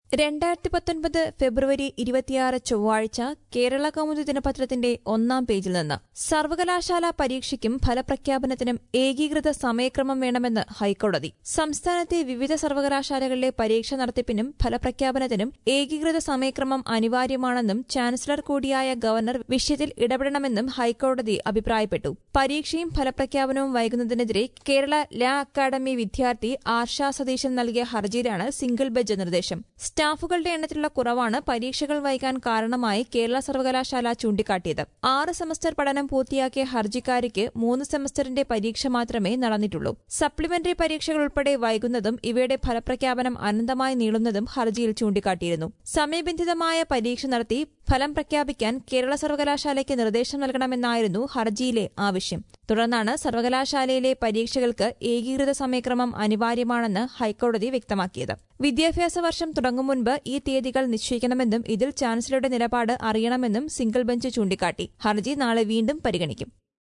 രണ്ടായിരത്തി പത്തൊൻപത് ഫെബ്രുവരി ഇരുപത്തിയാറ് ചൊവ്വാഴ്ച കേരള കൗമുദി ദിനപത്രത്തിന്റെ ഒന്നാം പേജിൽ നിന്ന് സർവകലാശാല പരീക്ഷയ്ക്കും ഫലപ്രഖ്യാപനത്തിനും ഏകീകൃത സമയക്രമം വേണമെന്ന് ഹൈക്കോടതി സംസ്ഥാനത്തെ വിവിധ സർവകലാശാലകളിലെ പരീക്ഷ നടത്തിപ്പിനും ഫലപ്രഖ്യാപനത്തിനും ഏകീകൃത സമയക്രമം അനിവാര്യമാണെന്നും ചാൻസലർ കൂടിയായ ഗവർണർ വിഷയത്തിൽ ഇടപെടണമെന്നും ഹൈക്കോടതി അഭിപ്രായപ്പെട്ടു പരീക്ഷയും ഫലപ്രഖ്യാപനവും വൈകുന്നതിനെതിരെ കേരള ലാ അക്കാദമി വിദ്യാർത്ഥി ആർഷ സതീശൻ നൽകിയ ഹർജിയിലാണ് സിംഗിൾ ബെഞ്ച് നിർദ്ദേശം സ്റ്റാഫുകളുടെ എണ്ണത്തിലുള്ള കുറവാണ് പരീക്ഷകൾ വൈകാൻ കാരണമായി കേരള സർവകലാശാല ചൂണ്ടിക്കാട്ടിയത് ആറ് സെമസ്റ്റർ പഠനം പൂർത്തിയാക്കിയ ഹർജിക്കാരിക്ക് മൂന്ന് സെമസ്റ്ററിന്റെ പരീക്ഷ മാത്രമേ നടന്നിട്ടുള്ളൂ സപ്ലിമെന്ററി പരീക്ഷകൾ ഉൾപ്പെടെ വൈകുന്നതും ഇവയുടെ ഫലപ്രഖ്യാപനം അനന്തമായി നീളുന്നതും ഹർജിയിൽ ചൂണ്ടിക്കാട്ടിയിരുന്നു സമയബന്ധിതമായ പരീക്ഷ നടത്തി ഫലം പ്രഖ്യാപിക്കാൻ കേരള സർവകലാശാലയ്ക്ക് നിർദ്ദേശം നൽകണമെന്നായിരുന്നു ഹർജിയിലെ ആവശ്യം തുടർന്നാണ് സർവകലാശാലയിലെ പരീക്ഷകൾക്ക് ഏകീകൃത സമയക്രമം അനിവാര്യമാണെന്ന് ഹൈക്കോടതി വ്യക്തമാക്കിയത് വിദ്യാഭ്യാസ വർഷം തുടങ്ങും മുൻപ് ഈ തീയതികൾ നിശ്ചയിക്കണമെന്നും ഇതിൽ ചാൻസലറുടെ നിലപാട് അറിയണമെന്നും സിംഗിൾ ബെഞ്ച് ചൂണ്ടിക്കാട്ടി ഹർജി നാളെ വീണ്ടും പരിഗണിക്കും